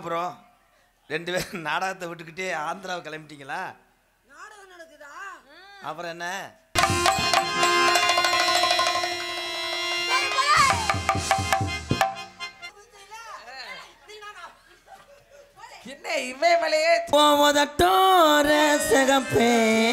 அப்புறம் ரெண்டு பேரும் நாடகத்தை விட்டுக்கிட்டே ஆந்திராவை கிளம்பிட்டீங்களா நாடகம் நடக்குதா அப்புறம் என்ன என்ன இமயமலையே போவதட்டோர சிகப்பே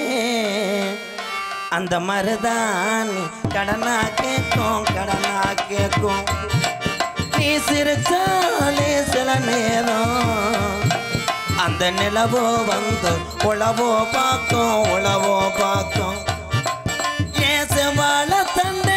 அந்த மருதாணி கடனா கேட்கும் கடனா கேட்கும் நீ சிரிச்சாலே சில நேரம் அந்த நிலவோ வந்து உழவோ பார்க்கும் உழவோ பார்க்கும் ஏன் செவாழ தண்டே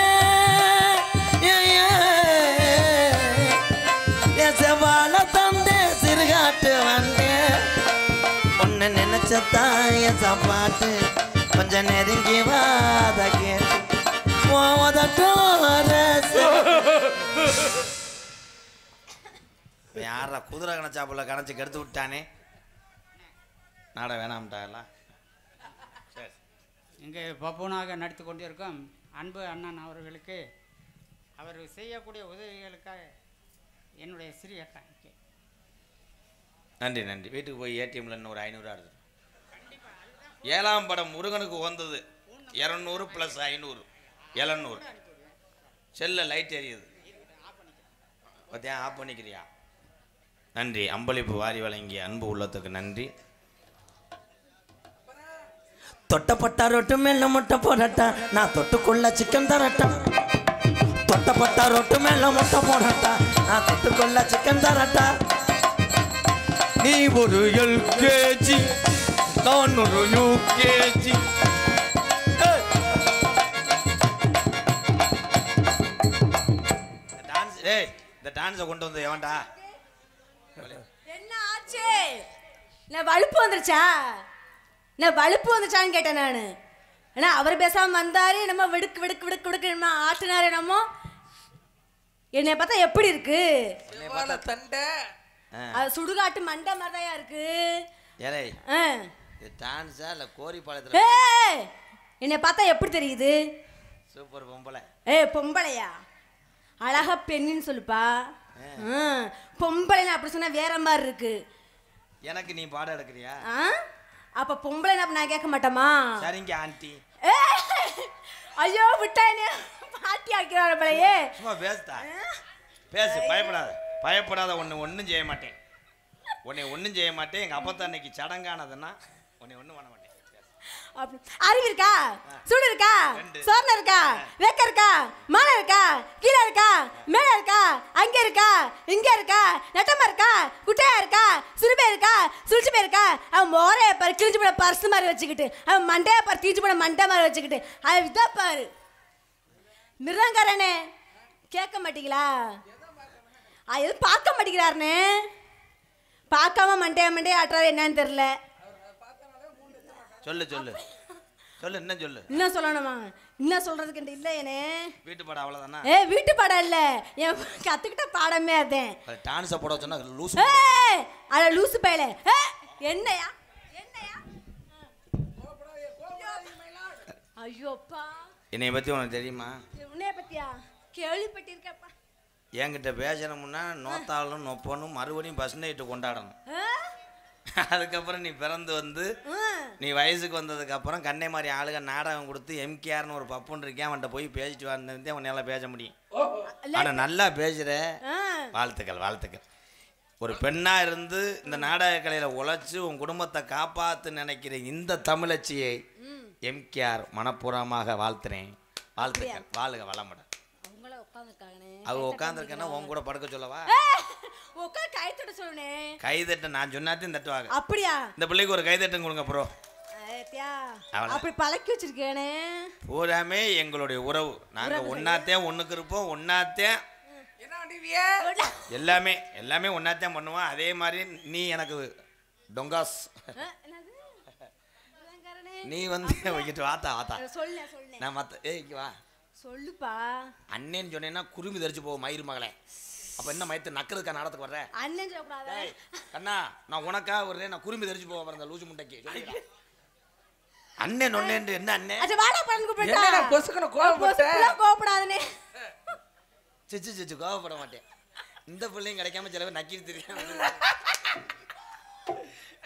என் செவாழ தந்தே சிறுகாட்டு வந்தேன் உன்னை நினைச்சதான் என் சாப்பாட்டு கொஞ்சம் நெருங்கி வாத கேட்டு போவதட்டோர யாரா குதிரை கணச்சாப்புல கணச்சு கெடுத்து விட்டானே நாடகம் வேணாம்ட்டாலாம் சரி இங்கே பப்புனாக நடித்து கொண்டிருக்கும் அன்பு அண்ணன் அவர்களுக்கு அவர் செய்யக்கூடிய உதவிகளுக்காக என்னுடைய சிறிய காணிக்கை நன்றி நன்றி வீட்டுக்கு போய் ஏடிஎம்ல இன்னும் ஒரு ஐநூறு எடுத்து ஏழாம் படம் முருகனுக்கு உகந்தது இரநூறு ப்ளஸ் ஐநூறு எழுநூறு செல்ல லைட் எரியுது பார்த்தியா ஆஃப் பண்ணிக்கிறியா நன்றி அம்பளிப்பு வாரி வழங்கிய அன்பு உள்ளத்துக்கு நன்றி தொட்டப்பட்டா ரொட்டு மேல முட்டை போடட்டா நான் தொட்டுக்குள்ள சிக்கன் தரட்டா தொட்டப்பட்டா ரொட்டு மேல முட்டை போடட்டா நான் தொட்டுக்குள்ள சிக்கன் தரட்டா நீ ஒரு எல்கேஜி நான் ஒரு யூகேஜி டான்ஸ் ஏய் இந்த டான்ஸை கொண்டு வந்து எவன்டா என்ன ஆச்சு நான் வலுப்பு வந்துருச்சா நான் வலுப்பு வந்துச்சான்னு கேட்டேன் நான் ஏன்னா அவர் பேசாம வந்தாரு நம்ம விடுக்கு விடுக்கு விடுக்கு விடுக்கு நம்ம ஆட்டினாரு நம்ம என்னை பார்த்தா எப்படி இருக்கு வாழை தண்டை அது சுடுகாட்டு மண்டை மாதிரியா இருக்கு ஏலே ஆ. இது டான்ஸா இல்லை கோரி பாளையத்தில் ஏய் என்னை பார்த்தா எப்படி தெரியுது சூப்பர் பொம்பளை ஏய் பொம்பளையா அழகா பெண்ணுன்னு சொல்லுப்பா ம் பொம்பளைன்னு அப்படி சொன்னா வேற மாதிரி இருக்கு எனக்கு நீ பாடம் எடுக்கிறியா ஆ அப்ப பொம்பளை அப்ப நான் கேட்க மாட்டோமா சரிங்க ஆண்டி ஏய், ஐயோ விட்டா என்ன பாட்டி ஆக்கிறாரு போலயே சும்மா பேசுதா பேசு பயப்படாத பயப்படாத ஒன்று ஒன்றும் செய்ய மாட்டேன் உன்னை ஒன்றும் செய்ய மாட்டேன் எங்கள் அப்பத்தா அன்னைக்கு சடங்கானதுன்னா உன்னை ஒன்றும் பண்ண மாட்டேன் அப்படி- அறிவு இருக்கா சுடு இருக்கா ரெண்டு. சோர்ண இருக்கா வேக்க இருக்கா மாலை இருக்கா கீழே இருக்கா மேல இருக்கா அங்க இருக்கா இங்க இருக்கா நட்டமா இருக்கா குட்டையா இருக்கா சுருபே இருக்கா சுழிச்சு இருக்கா அவன் மோரைய பாரு கிழிஞ்சு போன பர்ஸ் மாதிரி வச்சுக்கிட்டு அவன் மண்டைய பாரு தீஞ்சு போன மண்டை மாதிரி வச்சுக்கிட்டு அவன் இதை பாரு மிருதங்காரனே கேட்க மாட்டீங்களா அது எதுவும் பார்க்க மாட்டேங்கிறாருனே பார்க்காம மண்டைய மண்டைய ஆட்டுறாரு என்னன்னு தெரியல சொல்லு சொல்லு சொல்லு என்ன சொல்லு என்ன சொல்லணுமா என்ன சொல்றதுக்கு இந்த இல்லையனே வீட்டு பாடம் அவ்வளோதானா ஏ வீட்டு பாடம் இல்ல என் கத்துக்கிட்ட பாடமே அதேன் அது டான்ஸை போட சொன்னா லூஸ் ஏய் அட லூசு பயலே ஏ என்னையா என்னையா ஐயோப்பா என்னை பற்றி உனக்கு தெரியுமா உன்னைய பத்தியா கேள்விப்பட்டிருக்கப்பா என்கிட்ட பேசணும்னா நோத்தாலும் நொப்பனும் மறுபடியும் பஸ் நைட்டு கொண்டாடணும் அதுக்கப்புறம் நீ பிறந்து வந்து நீ வயசுக்கு வந்ததுக்கு அப்புறம் கண்ணை மாதிரி ஆளுங்க நாடகம் கொடுத்து எம்கேஆர்னு ஒரு பப்புன்னு இருக்கேன் அவன்கிட்ட போய் பேசிட்டு வந்தே உன்னால பேச முடியும் ஆனால் நல்லா பேசுகிற வாழ்த்துக்கள் வாழ்த்துக்கள் ஒரு பெண்ணாக இருந்து இந்த நாடக கலையில் உழைச்சி உன் குடும்பத்தை காப்பாற்று நினைக்கிற இந்த தமிழச்சியை எம்கேஆர் மனப்பூர்வமாக வாழ்த்துறேன் வாழ்த்துக்கள் வாழுக வளமுடன் அவங்கள உட்காந்துருக்காங்கனே அவ உட்காந்துருக்கேன்னா உன் கூட படுக்க சொல்லவா உட்காந்து கை தொட சொல்லுனே கைதட்ட நான் சொன்னாத்தையும் தட்டுவாங்க அப்படியா இந்த பிள்ளைக்கு ஒரு கைதட்டம் கொடுங்க ப்ரோ ஏத்தியா அவ்வளவுதான். அப்படி பழக்கி வச்சிருக்கேனே பூராமே எங்களுடைய உறவு நாங்கள் ஒன்னாத்தேன் ஒன்றுக்கு இருப்போம் ஒன்னாத்தேன் என்ன அடிவிய எல்லாமே எல்லாமே ஒன்னாத்தான் பண்ணுவோம் அதே மாதிரி நீ எனக்கு டொங்காஸ் ஆ, என்னது மிருதங்காரனே. நீ வந்து வைக்கிட்டு வாத்தா வாத்தா சொல்லேன் சொல்லேன் நான் மற்ற ஏய் இங்க வா சொல்லுப்பா அண்ணேன்னு சொன்னேன்னா குருவி தெரிச்சு போகும் மயிர் மகளே அப்போ என்ன மயத்து நக்கிறதுக்கா நாடத்துக்கு வர்ற அண்ணன் சொல்லக்கூடாது டேய் கண்ணா நான் உனக்கா வர்றேன் நான் குரும்பி தெரிச்சு போக வரேன் லூசு முட்டைக்கு சொல்லிக்கிறேன் அண்ணன் ஒன்னேன் என்ன அண்ணன் அச்சா வாடா பழந்து கூப்பிட்டா என்னடா பொசுக்குன்னு கோவப்பட்ட? கோபப்படாதனே சிச்சு சிச்சு கோவப்பட மாட்டேன் இந்த பிள்ளையும் கிடைக்காம சில பேர் நக்கி தெரியும்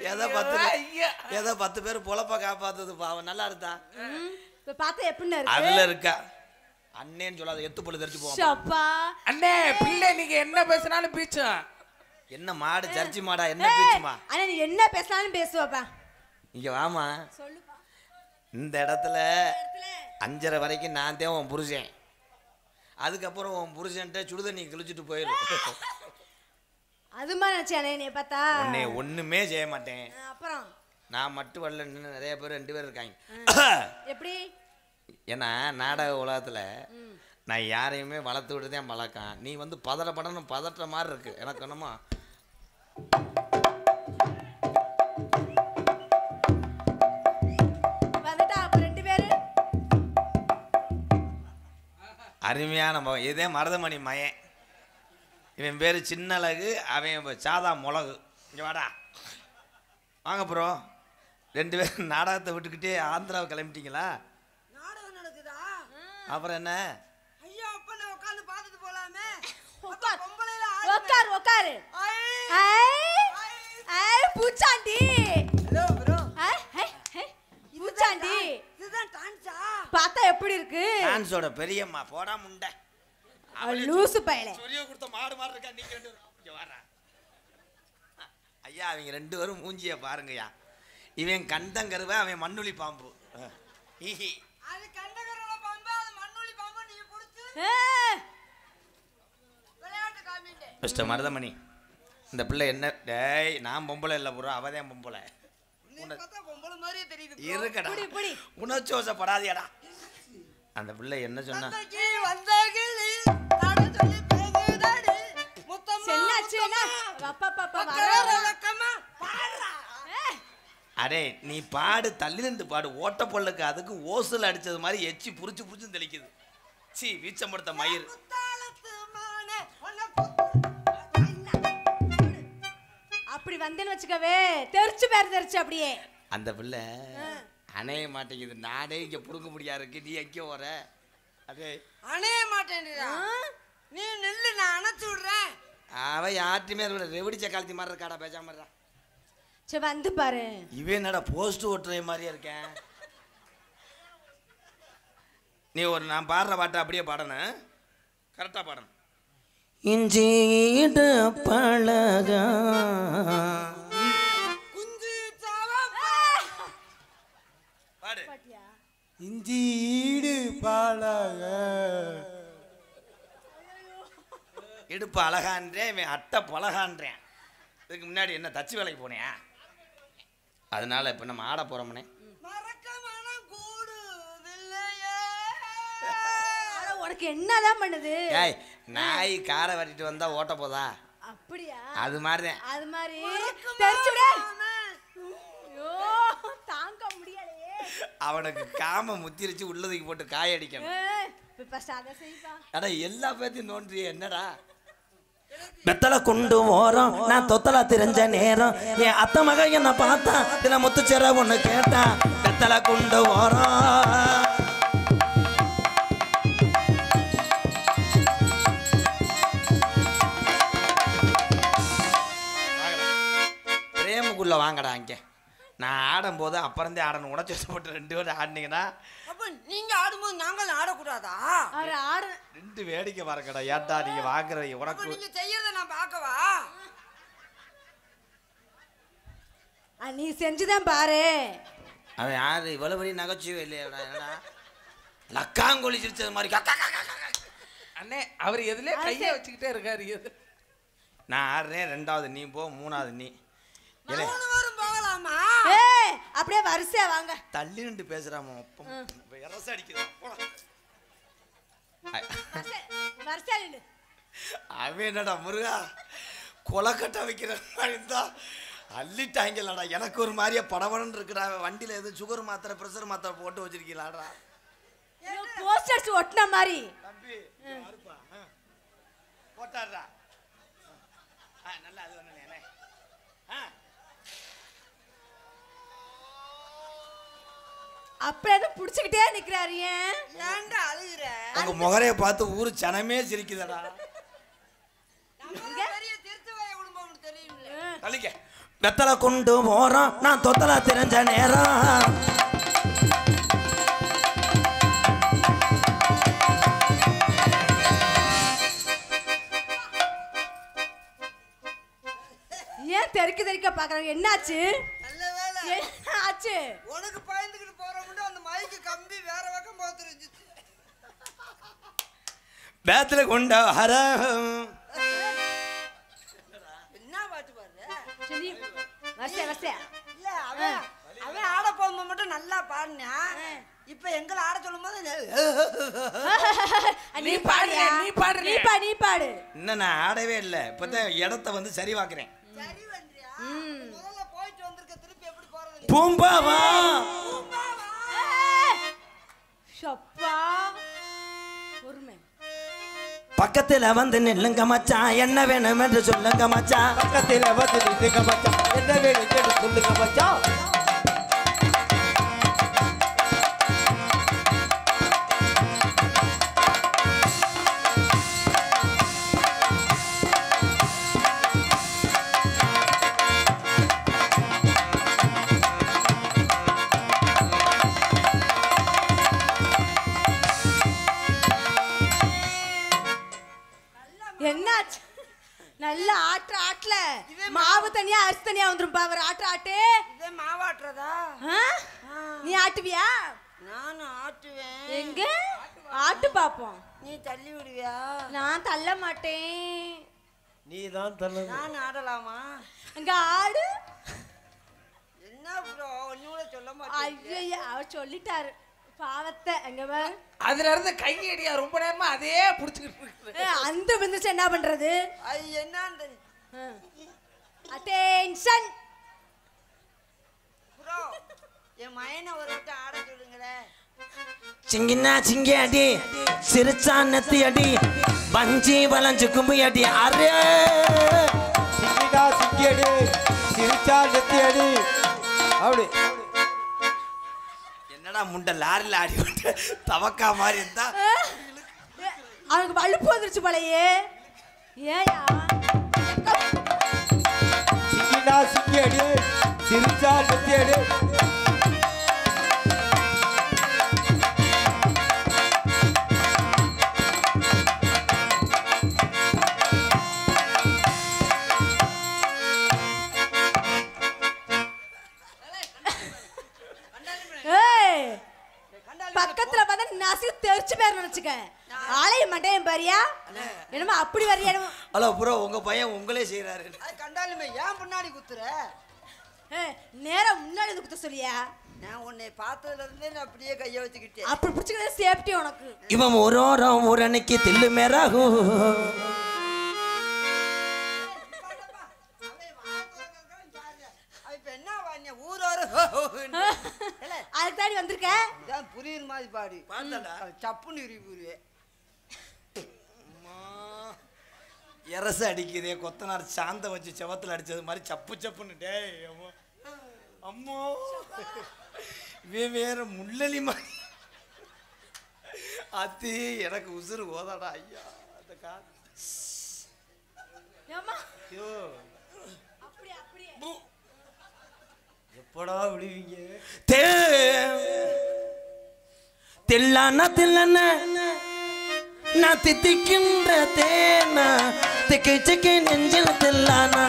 ஏதோ பத்து பேர்- ஐயா. ஏதோ பத்து பேர் பொழப்ப காப்பாத்துது பாவம் நல்லா இருந்தா ம், இப்ப பார்த்தா எப்படின்னு இருக்கு அதுல இருக்கா அண்ணேன்னு சொல்லாத எத்து பொண்ணு தெரிச்சு போவோம் ஷப்பா அண்ணே பிள்ளை நீங்க என்ன பேசினாலும் பீச்சும் என்ன மாடு ஜர்ச்சி மாடா என்ன ஏய், பேச்சுமா அண்ணா நீ என்ன பேசினாலும் பேசுவப்பா இங்க வாமா சொல்லுப்பா இந்த இடத்துல அஞ்சரை வரைக்கும் நான் தான் உன் புருஷன் அதுக்கப்புறம் உன் புருஷன்ட்ட சுடுதண்ணி கிழிச்சிட்டு போயிடும் அது மாதிரி நினைச்சேன் என்னைய பார்த்தா உன்னை ஒண்ணுமே செய்ய மாட்டேன் ஆ, அப்புறம் நான் மட்டும் வரல இன்னும் நிறைய பேர் ரெண்டு பேர் இருக்காங்க எப்படி ஏன்னா நாடக உலகத்துல நான் யாரையுமே வளர்த்து விட்டு தான் பழக்கம் நீ வந்து பதறப்படணும் பதற்ற மாதிரி இருக்கு எனக்கு என்னமோ வந்துட்டா அப்ப ரெண்டு பேரு அருமையான மகன் இதே மருதமணி மயன் இவன் பேர் சின்னழகு அவன் இப்ப சாதா மிளகு இங்கே வாடா வாங்க ப்ரோ ரெண்டு பேரும் நாடகத்தை விட்டுக்கிட்டே ஆந்திராவை கிளம்பிட்டீங்களா நாடகம் நடக்குதா அப்புறம் என்ன ஐயா அப்ப நான் உட்கார்ந்து பார்த்துட்டு போலாமே உட்கார் பொம்பளையில உட்கார் உட்காரு ஐ ஐ பூச்சாண்டி ஹலோ ப்ரோ ஐ, ஐ, ஐ, பூச்சாண்டி இதுதான் டான்ஸா பார்த்தா எப்படி இருக்கு டான்ஸோட பெரியம்மா போடா முண்டை லூசு பயலே சொரிய கொடுத்த மாடு மாடு இருக்கா நீங்க ரெண்டு பேரும் இங்க வாடா ஐயா அவங்க ரெண்டு பேரும் மூஞ்சிய பாருங்கய்யா இவன் கண்டங்கருவ அவன் மண்ணுளி பாம்பு அஹ். ஈஹி. அது கண்டகரோட பாம்பு அது மண்ணுளி பாம்பு நீ புடிச்சு ஏ, விளையாட்டு காமிங்க மிஸ்டர் மருதமணி இந்த பிள்ளை என்ன டேய் நான் பொம்பளை இல்லை ப்ரோ அவதான் பொம்பளை நீ பார்த்தா பொம்பளை மாதிரியே தெரியுது bro. இருக்கடா புடி, புடி. உணர்ச்சி வசப்படாதியடா அந்த பிள்ளை என்ன சொன்னா வந்தகி, வந்தகிளி, நட சொல்லி பேசுதடி. முத்தம்மா, என்னாச்சு என்ன முத்தம்மா, அப்பா பாப்பா பக்கர வர விளக்கமா, பாடுறா. அடே நீ பாடு தள்ளி நின்று பாடு ஓட்ட பொல்லுக்கு அதுக்கு ஓசல் அடிச்சது மாதிரி எச்சி புரிச்சு புரிச்சு தெளிக்குது சீ வீச்சம்படுத்த மயிர் குத்தாலத்து மானே, உன்னை குத்து- அப்படி வந்தேன்னு வச்சுக்கவே தெரிச்சு பேர் தெரிச்சு அப்படியே அந்த பிள்ளை அணைய மாட்டேங்குது நானே இங்க புடுங்க முடியாது இருக்கு நீ எங்கே வர அதே அணைய மாட்டேன்டா நீ நில்லு நான் அணைச்சு விடுறேன் அவன் யார்ட்டுமே ரெவடிச்ச காலத்தி மாதிரி இருக்காடா பேசாம இருடா. சரி வந்து பாரு இவன் என்னடா போஸ்ட் ஓட்டுற மாதிரியே இருக்கேன் நீ ஒரு நான் பாடுற பாட்டை அப்படியே பாடணும் கரெக்டாக பாடணும் இஞ்சிடு பழகா குஞ்சு சாவா பாடு இஞ்சிடு பழக இடுப்பு அழகான்றேன் இவன் அட்டை பழகான்றேன் இதுக்கு முன்னாடி என்ன தச்சு வேலைக்கு போனேன் அதனால இப்போ நம்ம ஆட போகிறோம்னே மறக்க மனம் கூடுதில்லையே ஆனா உனக்கு என்னதான் பண்ணுது ஏய் நாய் காரை வெட்டிட்டு வந்தா ஓட்ட போதா அப்படியா அது மாதிரி தான் அது மாதிரி தெரிச்சு விடு ஐயோ தாங்க முடியலையே அவனுக்கு காம முத்திரிச்சு உள்ளதுக்கு போட்டு காய அடிக்கணும் ஏய், இப்ப first அதை செய்ப்பா அடா எல்லா பேத்தையும் நோன்றிய என்னடா வெத்தலை கொண்டு ஓரம் நான் தொத்தலா தெரிஞ்ச நேரம் என் அத்தை மக என்ன பார்த்தா தின முத்துச்சேர ஒண்ணு கேட்டா வெத்தலை கொண்டு ஓரம் பிரேமுக்குள்ள வாங்கடா இங்கே நான் ஆடும்போது அப்புறந்தே ஆடணும் உடச்சி வச்சு போட்டு ரெண்டு பேரும் ஆடினீங்கன்னா அப்ப நீங்க ஆடும்போது நாங்கள் ஆடக்கூடாதா அவர் ஆடு ரெண்டு வேடிக்கை பாருங்கடா ஏன்டா நீங்க வாங்குறது அப்ப உனக்கு நீங்க செய்யறத நான் பார்க்கவா ஆ, நீ செஞ்சுதான் பாரு அவன் யாரு இவ்வளவு பெரிய நகைச்சுவை இல்லையாடா என்னடா லக்காங்கொழி சிரிச்சது மாதிரி கக்கா கக்கா கக்கா. அண்ணே அவர் எதுலயே அது கைய சரி. வச்சுக்கிட்டே இருக்காரு எது நான் ஆடுறேன் ரெண்டாவது நீ போ மூணாவது நீ ஏலே மூணு பேரும் போகலாமா ஏய் அப்படியே வரிசையா வாங்க தள்ளி நின்று பேசுறாம ஒப்பம் இரச அடிக்குது போடா. அ- வரிசை- வரிசையா நில்லு அவன் என்னடா முருகா கொலக்கட்டை வைக்கிற மாதிரி இருந்தா அள்ளிட்டாங்கல்லடா எனக்கு ஒரு மாதிரியே படபடன்னு இருக்குடா வண்டியில் எதுவும் சுகர் மாத்திரை ப்ரெஷர் மாத்திரை போட்டு வச்சிருக்கீங்களாடா போஸ்ட் அடிச்சு ஒட்டின மாதிரி தம்பி அறுப்பா போட்டாடுறா ஆ நல்லா அது ஒன்று ஆ அப்படியே அதை புடிச்சுக்கிட்டே நிக்கிறாரு ஏன் ஏன்டா அழுகுற உங்க முகரைய பார்த்து ஊரு சனமே சிரிக்குதடா நம்ம பெரிய திருத்துவாய குடும்பம்னு தெரியும்ல தள்ளிக்க வெத்தலை கொண்டு போறோம் நான் தொத்தலை தெரிஞ்ச நேரம் ஏன் தெறிக்க தெறிக்க பாக்குறாங்க என்னாச்சு நல்ல வேலை என்ன ஆச்சு உனக்கு பயந்துக்கிட்டு போறவங்க அந்த மைக்கு கம்பி வேற பக்கம் போத்துருச்சு வேத்தலை கொண்டு வர என்ன பாட்டு பாரு சரி வசே வசே இல்ல அவன் அவன் ஆட போகும்போது மட்டும் நல்லா பாடினான் இப்ப எங்களை ஆட சொல்லும் போது நீ பாடுறியா, பாடுறியா நீ பாடுறியா? நீ பாடு நீ பாடு இன்னும் நான் ஆடவே இல்லை இப்பதான் இடத்த வந்து சரி பார்க்குறேன் சரி வந்தியா முதல்ல போயிட்டு வந்திருக்க திருப்பி எப்படி போறது பூம்பாவா ஷப்பா பொறுமை பக்கத்துல வந்து நில்லுங்க மச்சான் என்ன வேணும் என்று சொல்லுங்க மச்சான் பக்கத்தில் வந்து நின்றுங்க மச்சான் என்ன வேணும் கேட்டு சொல்லுங்க மச்சான் என்னாச்சு நல்ல ஆட்டு ஆட்டல மாவு தனியா அரிசி தனியா வந்துரும் பாவர் ஆட்டு ஆட்டு இதே மாவாட்டுறதா ஆ? நீ ஆட்டுவியா நானும் ஆட்டுவேன் எங்க ஆட்டு பாப்போம் நீ தள்ளி விடுவியா நான் தள்ள மாட்டேன் நீ தான் தள்ளணும் நான் ஆடலாமா அங்க ஆடு என்ன ப்ரோ ஒன்னு கூட சொல்ல மாட்டேன் ஐயோ அவர் சொல்லிட்டாரு பாவத்தை அங்க பாரு அதுல இருந்து கையடியா ரொம்ப நேரமா அதே புடிச்சுக்கிட்டு இருக்குது ஏ, அந்த விந்துச்சு என்ன பண்றது அது என்னன்னு அட்டென்ஷன் ப்ரோ என் மயனை ஒரு விட்டு ஆட சொல்லுங்களேன் சிங்கினா சிங்கி அடி சிரிச்சா நெத்தி அடி வஞ்சி வளைஞ்சு கும்பி அடி அரே சிக்கிடா சிக்கி அடி சிரிச்சா நெத்தி அடி அப்படி என்னடா முண்டை லாரியில் ஆடி விட்டு தவக்கா மாதிரி இருந்தா அவனுக்கு வலுப்பு வந்துருச்சு போலயே ஏயா சிக்கிடா சிக்கி அடி சிரிச்சா நெத்தி அடி ஏய் பக்கத்துல பார்த்தா நசுக்கு தெரிச்சு பேர் நினைச்சுக்க ஆலய மண்டையன் பாரியா என்னமோ அப்படி வரியா என்னமோ ஹலோ ப்ரோ உங்க பையன் உங்களே செய்கிறாரு அது கண்டாலுமே ஏன் முன்னாடி குத்துற ஏய், நேரா முன்னாடி வந்து குத்த சொல்லியா நான் உன்னை பார்த்ததுல இருந்தே நான் அப்படியே கைய வச்சுக்கிட்டேன் அப்படி பிடிச்சிக்கிறது சேஃப்டி உனக்கு இவன் ஒரு ஓரம் ஒரு அன்னைக்கு தில்லு மேராகு அவன் இப்ப என்ன பாடின ஊரோர அதுக்கு தாண்டி வந்திருக்க இதான் புரியுற மாதிரி பாடு அவன் சப்புன்னு இரு புரியுவேன் எரசு அடிக்குதே கொத்தனார் சாந்த வச்சு செவத்துல அடிச்சது மாதிரி சப்பு சப்புன்னு டேய் அம்மா அம்மோ இவன் வேற முள்ளலி மாதிரி அது எனக்கு உசுறு ஓதாடா ஐயா அந்த கா ஏம்மா ஐயோ அப்படி அப்படியே எப்படா விடுவீங்க தே தில்லானா தில்லன நான் தித்திக்கின்ற தேனா திக்கு சிக்கு நெஞ்சில் தில்லானா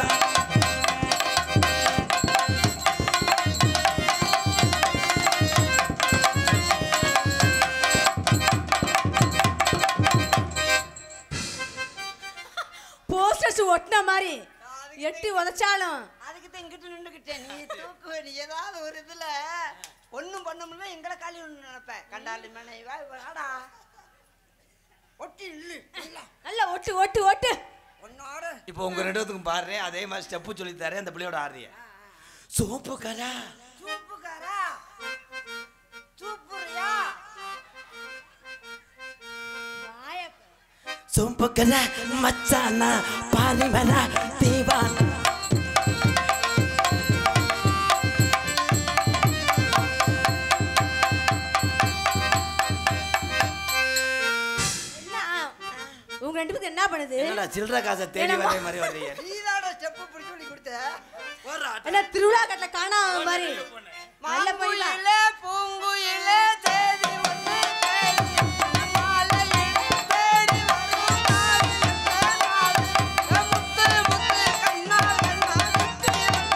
போஸ்டர்ஸ் ஒட்டின மாதிரி எட்டி உதைச்சாலும் அதுக்கு தான் இங்கிட்டு நின்றுக்கிட்டேன் நீ தூக்குவ நீ ஏதாவது ஒரு இதுல ஒண்ணும் பண்ண முடியல எங்களை காலி ஒண்ணு நினைப்பேன் கண்டாலி மேனை வா வாடா ஒட்டி இல்லு நல்ல ஒட்டு ஒட்டு ஒட்டு ஒன்னோட இப்போ உங்க ரெண்டு பேத்துக்கும் பாடுறே அதே மாதிரி ஸ்டெப்பு சொல்லி தரேன் அந்த பிள்ளையோட ஆடுறிய சோப்பு கரா சூப்புக்காரா சூப்புரியா வாய சோப்பு கரா மச்சானா பாலிமரா தீவானா என்ன உங்க ரெண்டு பேருக்கு என்ன பண்ணுது என்னடா சில்லற காசை தேடி என்னம்மா? வர மாதிரி வர்றீங்க நீதாட ஸ்டெப்பு பிடிச்சி சொல்லி கொடுத்த போடுறா என்ன திருவிழா கட்டல காணாம மாதிரி நல்ல போயிடலாம் மாங்குயிலே பூங்குயிலே தேடி ஒன்று தேடி மாலையிலே தேடி வரும் நாடு நாடு முத்து முத்து கண்ணா கண்ணா முத்து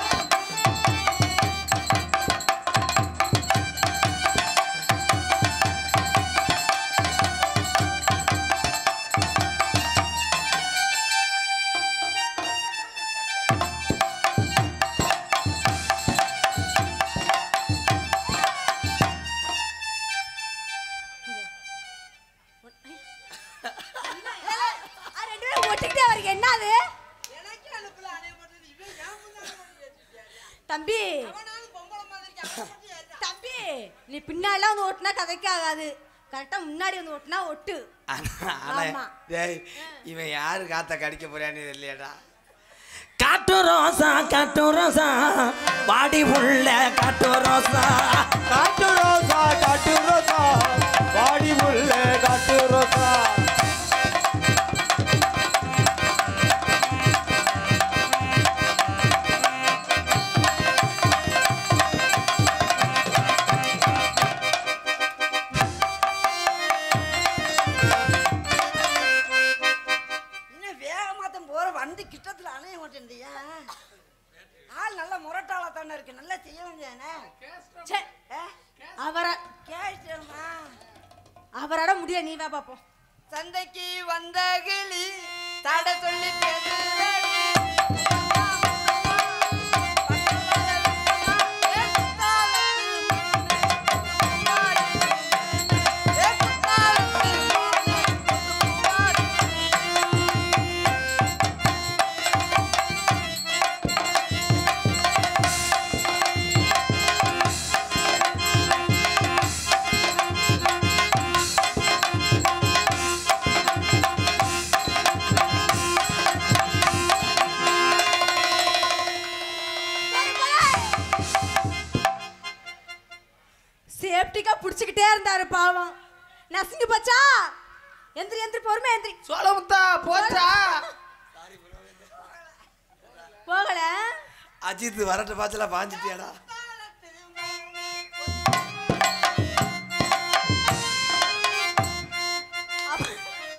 ஆ, ரெண்டு பேரும் ஒட்டிக்கிட்டே வரீங்க என்னது எனக்கு அனுப்பல அணைய போட்டது இவன் ஏன் முன்னாடி போட்டு ஏத்திட்டியா? தம்பி அவனாலும் பொம்பளை மாதிரி இருக்கு, அவன் மட்டும் ஏத்தா. தம்பி நீ பின்னாலாம் வந்து ஓட்டுனா கதைக்கு ஆகாது கரெக்டா முன்னாடி வந்து ஓட்டுனா ஒட்டு ஆனா- ஆனா, ஆமா. டேய், இவன் யாரு காத்த கடிக்க போறான்னு தெரியலடா காட்டு ரோசா காட்டு ரோசா வாடி உள்ள காட்டு ரோசா காட்டு ரோசா காட்டு ரோசா வாடி முள்ள காட்டு ரோசா இன்னும் வேகமாத்தான் போற வந்து கிட்டத்துல அணைய மாட்டேன்டியா ஆள் நல்ல முரட்டாளா தானே இருக்கு நல்லா செய்ய வேண்டியதானே ச்சே, அவர கேட்டுமா அவரோட முடிய நீ வா பாப்போம் சந்தைக்கு வந்த கிளி தட சொல்லி பேசுதடி. ஏ குத்தாலத்து சேஃப்டிக்கா புடிச்சுக்கிட்டே இருந்தாரு பாவம் நசுங்கி போச்சா எந்திரி எந்திரி பொறுமை எந்திரி சோழமுத்தா போச்சா போகல அஜித் வரட்ட பாச்சல பாஞ்சிட்டியாடா அப்ப-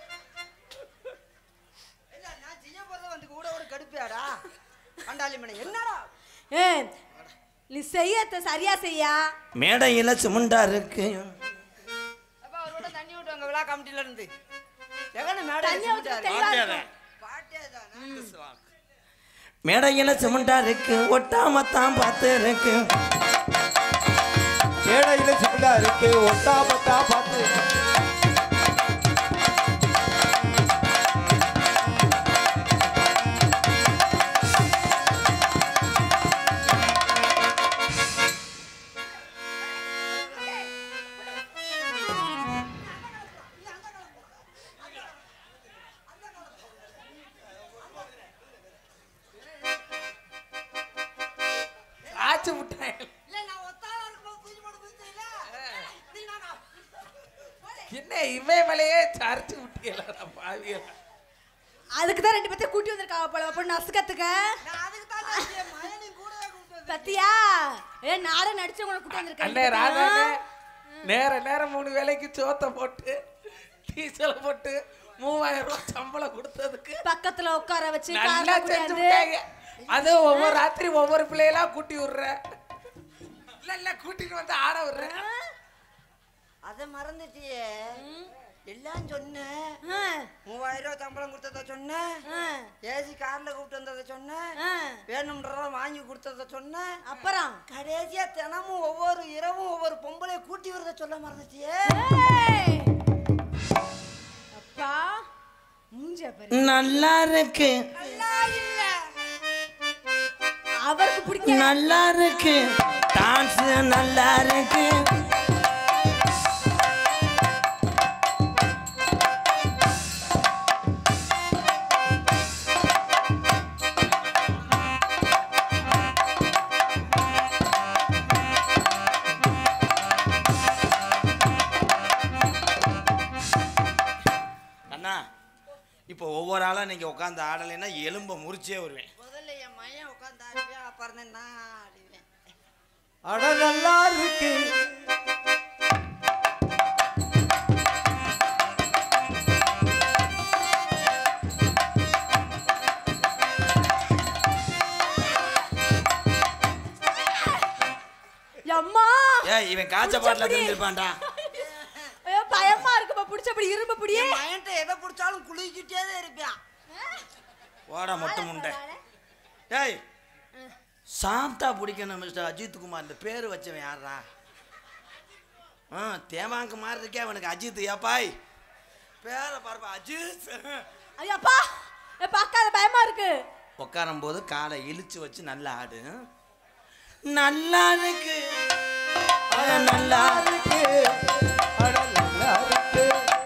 இல்ல, நான் செய்ய போறத வந்து கூட ஒரு கடுப்பியாடா அண்டாளி மணி என்னடா ஏ நீ செய்யத்த சரியா செய்யா மேடையில சிமுண்டா இருக்கு அப்பா ஒரு விட தண்ணி விட்டுவாங்க விழா கமிட்டில இருந்து எவன மேடை தண்ணி ஊத்தி தெளிவா இருக்கும். பாட்டே தானே மேடையில சிமுண்டா இருக்கு ஒட்டாமத்தான் பார்த்து இருக்கு மேடையில சிமிண்டா இருக்கு ஒட்டா பத்தா பார்த்து ஆச்சு விட்டேன் இல்ல நான் ஒத்தாளா இருக்கும்போது தூக்கி போட்டு குதிச்சீங்களா நீ நானா என்ன இவன் மேலேயே சரிச்சு விட்டீங்களா பாவியல அதுக்கு தான் ரெண்டு பேர்த்தையும் கூட்டி வந்திருக்காங்க போல அப்ப நசுக்கத்துக்க நான் அதுக்கு தான் என் மயனி கூடவே கூப்பிட்டு பத்தியா ஏ நாட நடிச்சு உங்களை கூட்டி அண்ணே ராதானே வந்திருக்கேன் நேர நேரம் மூணு வேலைக்கு சோத்தை போட்டு டீசலை போட்டு மூவாயிரம் ரூபாய் சம்பளம் கொடுத்ததுக்கு பக்கத்துல உட்கார வச்சு நல்லா கார்ல செஞ்சு கூட்டியாந்து விட்டாங்க அது ஒவ்வொரு ராத்திரி ஒவ்வொரு பிள்ளையெல்லாம் கூட்டி விடுற இல்ல இல்ல கூட்டிட்டு வந்து ஆட விடுற அதை மறந்துட்டியே எல்லாம் சொன்னேன் ஆ, மூவாயிரம் ரூபாய் சம்பளம் கொடுத்தத சொன்னேன் ஆ, ஏசி கார்ல கூப்பிட்டு வந்ததை சொன்னேன் ஆ. வேணும்ன்றத வாங்கி கொடுத்தத சொன்னேன் அப்புறம் கடைசியா தினமும் ஒவ்வொரு இரவும் ஒவ்வொரு பொம்பளை கூட்டி வரத சொல்ல மறந்துட்டியே ஏய்! அப்பா மூஞ்ச பாரு நல்லா இருக்கு நல்லா இல்ல அவருக்கு பிடிக்க நல்லா இருக்கு டான்ஸ் நல்லா இருக்கு அண்ணா இப்போ ஒவ்வொரு ஆளா நீங்க உட்காந்து ஆடலைன்னா எலும்ப முறிச்சே வருவேன் முதல்ல என் மையன் உட்காந்து ஆடுவேன் அப்புறம் இருந்தேன் நான் அப்படின்னேன் அட நல்லா இருக்கு அம்மா ஏய் இவன் காய்ச்ச பாட்டில் தெரிஞ்சிருப்பான்டா ஐயோ பயமா இருக்குப்பா புடிச்சபடி இரும்பு புடியே என் மயன்ட்ட எதை பிடிச்சாலும் குளிக்கிட்டே தான் இருப்பான் ஓட மொட்டை முண்டை டேய் சாப்பிட்டா பிடிக்கணும் மிஸ்டர் அஜித் குமார் இந்த பேர் வச்சவன் யாரா ஆ தேவாங்க மாதிரி இருக்கே அவனுக்கு அஜித் ஏப்பாய் பேரை பாருப்பா அஜித் ஐயப்பா ஏ பார்க்காத பயமா இருக்கு உட்காரும் போது காலை இழுச்சு வச்சு நல்லா ஆடு நல்லா இருக்கு அட நல்லா இருக்கு அட நல்லா இருக்கு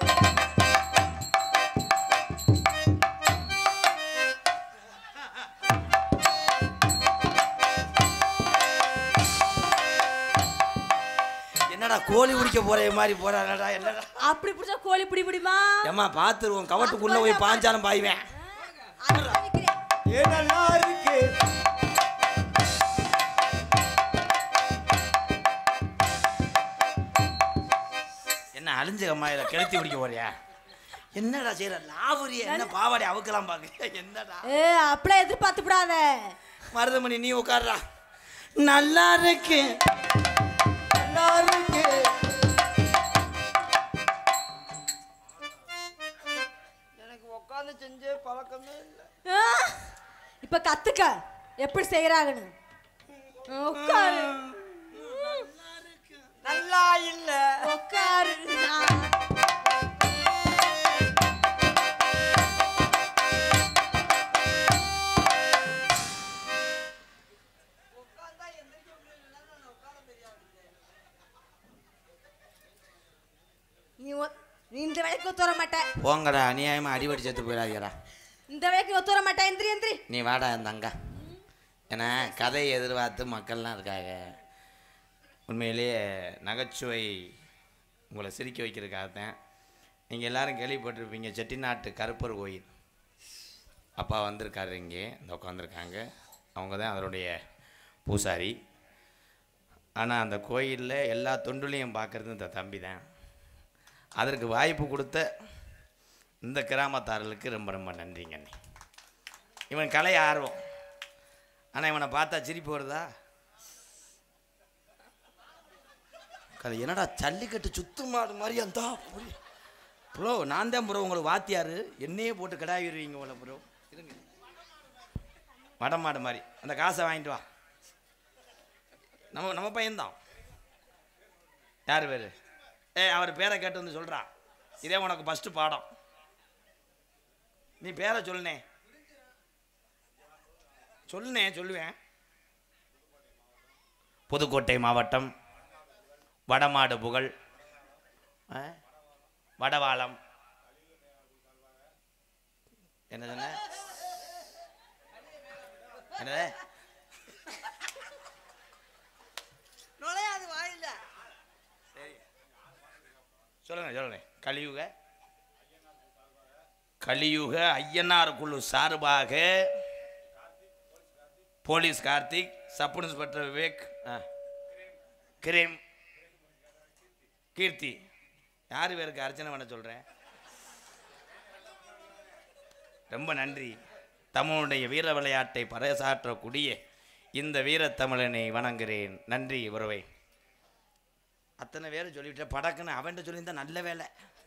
என்னடா கோழி பிடிக்க போற மாதிரி போறாடா என்னடா அப்படி புடிச்சா கோழி பிடி பிடிமா ஏம்மா பார்த்துருவோம் கவட்டுக்குள்ள போய் பாஞ்சாலும் பாய்வேன் ஏ நல்லா இருக்கு என்ன அழிஞ்ச அம்மாயில கிளத்தி பிடிக்க போறியா என்னடா செய்யற லாவரிய என்ன பாவாடை அவுக்கலாம் பாக்குறியா என்னடா ஏ அப்படியே எதிர்பார்த்து விடாத மருதமணி நீ உட்கார்றா நல்லா இருக்கு நல்லா இருக்கு எனக்கு உட்காந்து செஞ்சே பழக்கமே இல்லை ஆ, இப்ப கத்துக்க எப்படி செய்யறாங்கன்னு உட்காரு நல்லா இல்ல உட்காரு நீ ஒ- நீ இந்த வேலைக்கு ஒத்து வர மாட்ட போங்கடா அநியாயமா அடிபடி செத்து போயிடாதீங்கடா இந்த வேலைக்கு ஒத்து வர மாட்டேன் எந்திரி எந்திரி நீ வாடா இந்த அங்க ஏன்னா கதையை எதிர்பார்த்து மக்கள்லாம் இருக்காங்க உண்மையிலேயே நகைச்சுவை உங்களை சிரிக்க வைக்கிறதுக்காகத்தான் நீங்கள் எல்லாரும் கேள்விப்பட்டிருப்பீங்க செட்டிநாட்டு கருப்பர் கோயில் அப்பா வந்திருக்காரு இங்கே இந்த உட்காந்துருக்காங்க அவங்க தான் அதனுடைய பூசாரி ஆனால் அந்த கோயிலில் எல்லா தொண்டுலையும் பார்க்குறது இந்த தம்பி தான் அதற்கு வாய்ப்பு கொடுத்த இந்த கிராமத்தார்களுக்கு ரொம்ப ரொம்ப நன்றிங்க அண்ணி இவன் கலை ஆர்வம் ஆனால் இவனை பார்த்தா சிரிப்பு வருதா கதை என்னடா ஜல்லிக்கட்டு சுத்து மாடு மாதிரி அந்த ப்ரோ நான் தான் ப்ரோ உங்களுக்கு வாத்தியாரு என்னையே போட்டு கிடாவிடுவீங்க உங்களை ப்ரோ இருங்க வடமாடு மாதிரி அந்த காசை வாங்கிட்டு வா நம்ம நம்ம பையன்தான் யார் பேர் ஏ அவர் பேரை கேட்டு வந்து சொல்கிறா இதே உனக்கு ஃபஸ்ட்டு பாடம் நீ பேரை சொல்லுனே சொல்லுனே சொல்லுவேன் புதுக்கோட்டை மாவட்டம் வடமாடு புகழ் ஆ? வடவாளம் என்ன சொன்ன என்னது நுழையாது வாயில சொல்லுங்க சொல்லுங்க கலியுக கலியுக ஐயனார் குழு சார்பாக police Karthik sub inspector Vivek ஆ, கிரீம் கீர்த்தி யார் பேருக்கு அர்ச்சனை பண்ண சொல்கிறேன் ரொம்ப நன்றி தமிழுடைய வீர விளையாட்டை பறைசாற்றக்கூடிய இந்த வீரத்தமிழனை வணங்குகிறேன் நன்றி உறவை அத்தனை பேரை சொல்லிவிட்ட படக்குன்னு அவன்கிட்ட சொல்லியிருந்தா நல்ல வேலை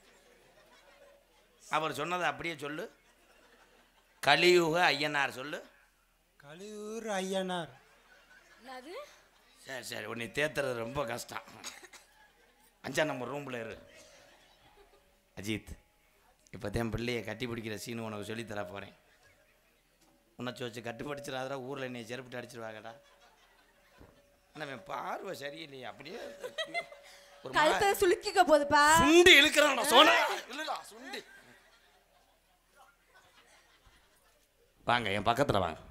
அவர் சொன்னதை அப்படியே சொல்லு கலியுக ஐயனார் சொல்லு கலியூர் ஐயனார் என்னது சரி சரி உன்னை தேத்துறது ரொம்ப கஷ்டம் அஞ்சா நம்ம ரூமில் இரு அஜித் இப்போ தான் பிள்ளையை கட்டி பிடிக்கிற சீனு உனக்கு சொல்லித்தர போகிறேன் உன்னை வச்சு கட்டி பிடிச்சிடாதடா ஊரில் என்னை செருப்பிட்டு அடிச்சிருவாங்கடா ஆனால் அவன் பார்வை சரியில்லையே அப்படியே ஒரு மா- கழுத்தை சுளுக்கிக்க போகுதுப்பா சுண்டி இழுக்கிறான்டா சோனா இல்லடா சுண்டி வாங்க என் பக்கத்தில் வாங்க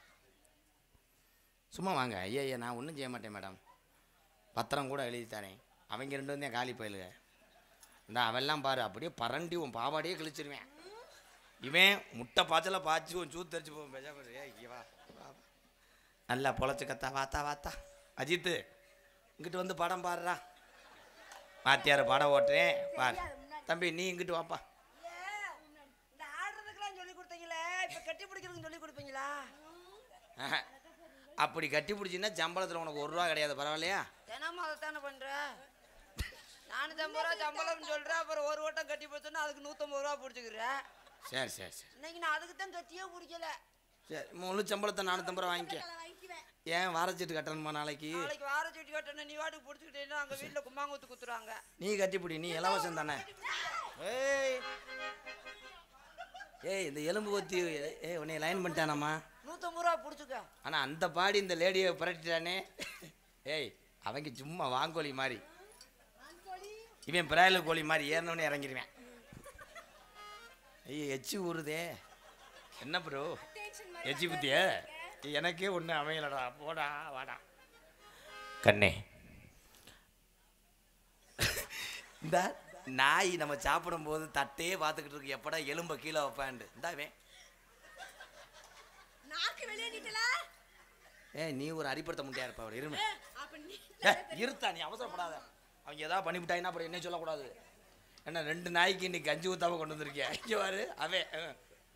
சும்மா வாங்க ஐயா ஐயா நான் ஒன்றும் செய்ய மாட்டேன் மேடம் பத்திரம் கூட எழுதி தரேன் அவங்க ரெண்டு வந்து காலி பயிலுங்க இந்த அவெல்லாம் பாரு அப்படியே பரண்டி உன் பாவாடையே கிழிச்சிருவேன் இவன் முட்டை பாய்ச்சல பாய்ச்சி உன் சூத்தரிச்சு போவோம் பேஜா பாரு ஏய், இங்க வா வா. நல்லா பொழைச்சுக்கத்தா வாத்தா வாத்தா அஜித்து இங்கிட்டு வந்து படம் பாடுறா வாத்தியார் படம் ஓட்டுறேன் பாரு தம்பி நீ இங்கிட்டு வாப்பா இந்த ஆடுறதுக்கெல்லாம் சொல்லி கொடுத்தீங்களே இப்ப கட்டி பிடிக்கிறதுக்கு சொல்லி கொடுப்பீங்களா ஆஹா. அப்படி கட்டி பிடிச்சின்னா சம்பளத்தில் உனக்கு ஒரு ரூபா கிடையாது பரவாயில்லையா தினமும் அதைத்தானே பண்ற நானூத்தம்பது ரூபா சம்பளம்னு சொல்ற அப்புறம் ஒரு வட்டம் கட்டி போச்சோன்னா அதுக்கு நூத்தம்பது ரூபா பிடிச்சிக்கிற சரி சரி சரி இன்னைக்கு நான் அதுக்கு தான் கட்டியே பிடிக்கல சரி முழு சம்பளத்தை நானூற்றம்பது ரூபா வாங்கிக்க ஏன் வாரச்சீட்டு கட்டணுமா நாளைக்கு நாளைக்கு வார சீட்டு கட்டணும் நீ வாட்டுக்கு பிடிச்சிக்கிட்டேன்னா அங்க வீட்டுல கும்மாங்குத்து குத்துறாங்க நீ கட்டிப்பிடி நீ இலவசம் தானே ஏய் ஏய் இந்த எலும்பு கொத்தி ஏய் உன்னை லைன் பண்ணிட்டானம்மா நூத்தம்பது ரூபா பிடிச்சிக்க ஆனால் அந்த பாடி இந்த லேடியை புரட்டிட்டானே ஏய் அவங்க சும்மா வாங்கோழி மாதிரி இவன் பிராயலர் கோழி மாதிரி ஏறினவனே இறங்கிடுவேன் ஐயோ எச்சி ஊறுதே என்ன ப்ரோ எச்சி புத்திய எனக்கே ஒன்று அமையலடா போடா வாடா கண்ணே இந்த நாய் நம்ம சாப்பிடும்போது தட்டே பார்த்துக்கிட்டு இருக்கு எப்படா எலும்ப கீழே வைப்பான்ட்டு இந்தாவேன் நாக்கு வெளியே நீட்டல ஏ நீ ஒரு அடிப்படுத்த முடியா இருப்ப அவர் இருமை அப்ப நீ ஏ, இருத்தா நீ அவசரப்படாத அவங்க ஏதாவது பண்ணிவிட்டாங்கன்னா அப்புறம் என்ன சொல்லக்கூடாது என்ன ரெண்டு நாய்க்கு இன்னைக்கு கஞ்சி ஊத்தாம கொண்டு வந்திருக்கியா இங்கே பாரு அவன் ஆ.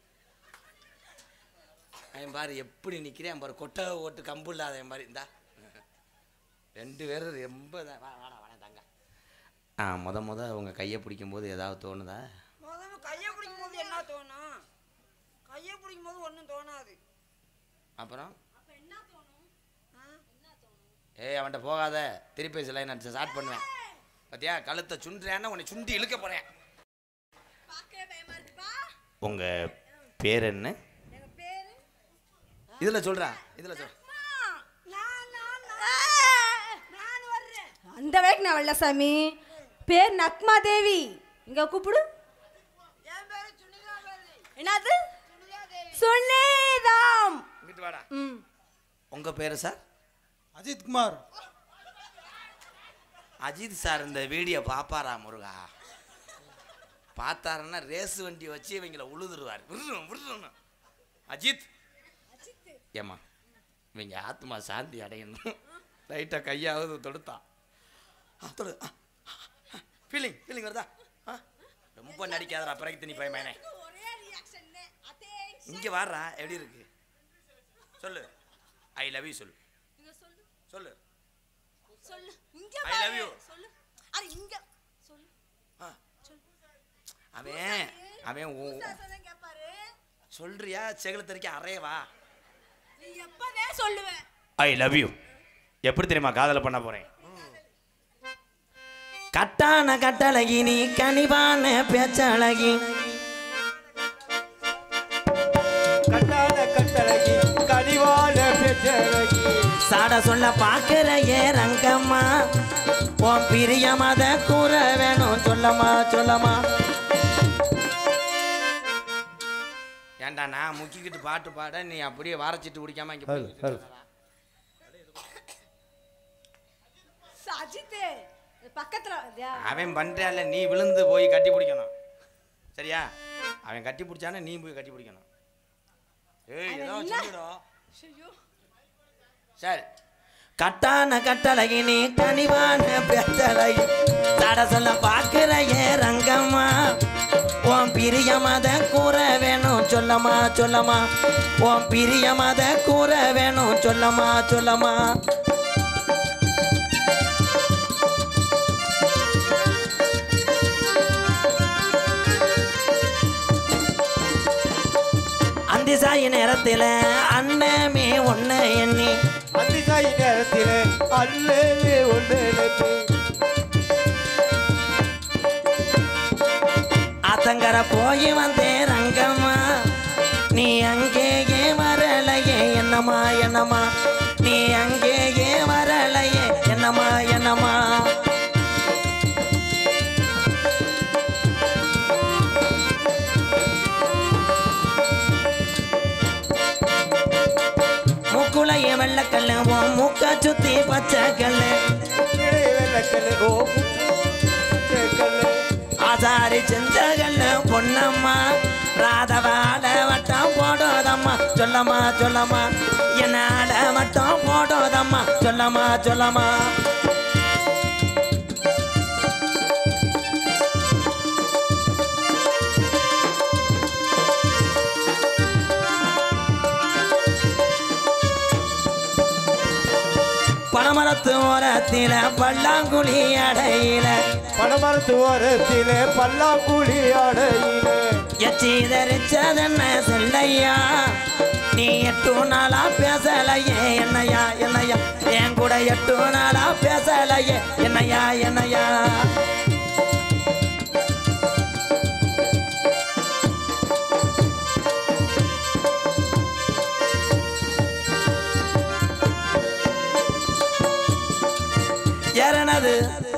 அவன் பாரு எப்படி நிற்கிறேன் பாரு கொட்டை ஓட்டு கம்பு இல்லாத மாதிரி இந்தா ரெண்டு பேரும் ரொம்ப இதா- வா வாடா வாடா தங்க ஆ முத முத உங்க கையை பிடிக்கும் போது ஏதாவது தோணுதா முதல்ல கையை பிடிக்கும் போது என்ன தோணும் கையை பிடிக்கும் போது ஒன்றும் தோணாது அப்புறம் ஆ? ஏய் அவன்கிட்ட போகாத திருப்பி சிலை நான் ஸ்டார்ட் பண்ணுவேன் பாத்தியா கழுத்தை சுண்டுறேன்னா உன்னை சுண்டி இழுக்க போறேன் பார்க்கவே பயமா இருக்குப்பா உங்க பேர் என்ன எங்க பேரு இதுல சொல்றா இதுல சொல் நான் நான் நான் நான் வர்றேன் அந்த வரைக்கும் நான் வரல சாமி பேர் நக்மா தேவி இங்க கூப்பிடு என் பேரு சுனிதா பேரு என்னது சுனிதா தேவி சுனிதாம் இங்கிட்டு வாடா ம் உங்க பேரு சார் அஜித் குமார் அஜித் சார் இந்த வீடியோ பாப்பாரா முருகா பார்த்தாருன்னா ரேஸ் வண்டி வச்சு இவங்கள உழுதுருவார் விருணும் விருணும் அஜித் ஏம்மா இவங்க ஆத்மா சாந்தி அடையணும் லைட்டாக கையாவது தொடுத்தான் ஆ, தொடு ஃபீலிங் ஃபீலிங் வருதா ஆ ரொம்ப நடிக்காதடா பிறகு தண்ணி பயமானே ஒரே ரியாக்ஷன் அதே இங்கே வாடுறா எப்படி இருக்கு சொல்லு ஐ லவ் யூ சொல்லு இங்க சொல்லு சொல்லு சொல்லு இங்க I love பாரு. you. சொல்லு அது இங்க சொல்லு ஆ அவன் அவன் உ- சாசனம் கேட்பாரு சொல்றியா செகுலத்தறிக்க அறையவா நீ எப்பவே சொல்லுவ ஐ லவ் யூ எப்படி தெரியுமா காதல பண்ண போறேன் கட்டான கட்டழகி நீ கனிவான பேச்சழகி கட்டான கட்டழகி கனிவான பெற்றழகி சாட சொல்ல பாக்குற ஏ ரங்கம்மா உன் பிரியமத கூற வேணும் சொல்லமா சொல்லமா ஏன்டா நான் முக்கிக்கிட்டு பாட்டு பாட நீ அப்படியே வாரச்சிட்டு குடிக்காம இங்க ஹல், போய் ஹல். அஜித் பக்கத்துல வந்தியா? அவன் பண்றான்ல நீ விழுந்து போய் கட்டி பிடிக்கணும் சரியா அவன் கட்டி பிடிச்சானே நீ போய் கட்டி பிடிக்கணும் ஏய் ஏதோ அவன் சொல்லிடும் ஐயோ. சரி கட்டான கட்டழகி நீ கனிவான பேச்சழகி சாட சொல்ல பாக்குற ஏ ரங்கம்மா உன் பிரியமத கூற வேணும் சொல்லமா சொல்லமா உன் பிரியமத கூற வேணும் சொல்லமா சொல்லமா அந்தி சாய் நேரத்தில் அண்ணமே ஒன்று எண்ணி அதிகாய் நேரத்திலே அல்லே ஒன்று நினைப்பு ஆத்தங்கர போய் வந்தேன் ரங்கம்மா நீ அங்கேயே வரலையே என்னம்மா என்னம்மா நீ அங்கேயே வரலையே என்னம்மா என்னம்மா முக்குளைய வெள்ளக்கல்லு உன் மூக்க சுத்தி பச்சை கல்லு உன்னிலே வெள்ளக்கல்லு ஓ கல்லு ஆசாரி செஞ்ச கல்லு பொன்னம்மா ராதவாட வட்டம் போடுதம்மா சொல்ல சொல்லம்மா சொல்லம்மா என்ன ஆட மட்டும் போட்டோதம்மா சொல்லம்மா சொல்லம்மா பணமரத்து ஓரத்தில பல்லாங்குழி அடையில பணமரத்து ஓரத்திலே பல்லாங்குழி அடையிலே எச்சி தரிச்சதென்ன செல்லையா நீ எட்டு நாளா பேசலையே என்னையா என்னையா என் கூட எட்டு நாளா பேசலையே என்னையா என்னையா ஏறனது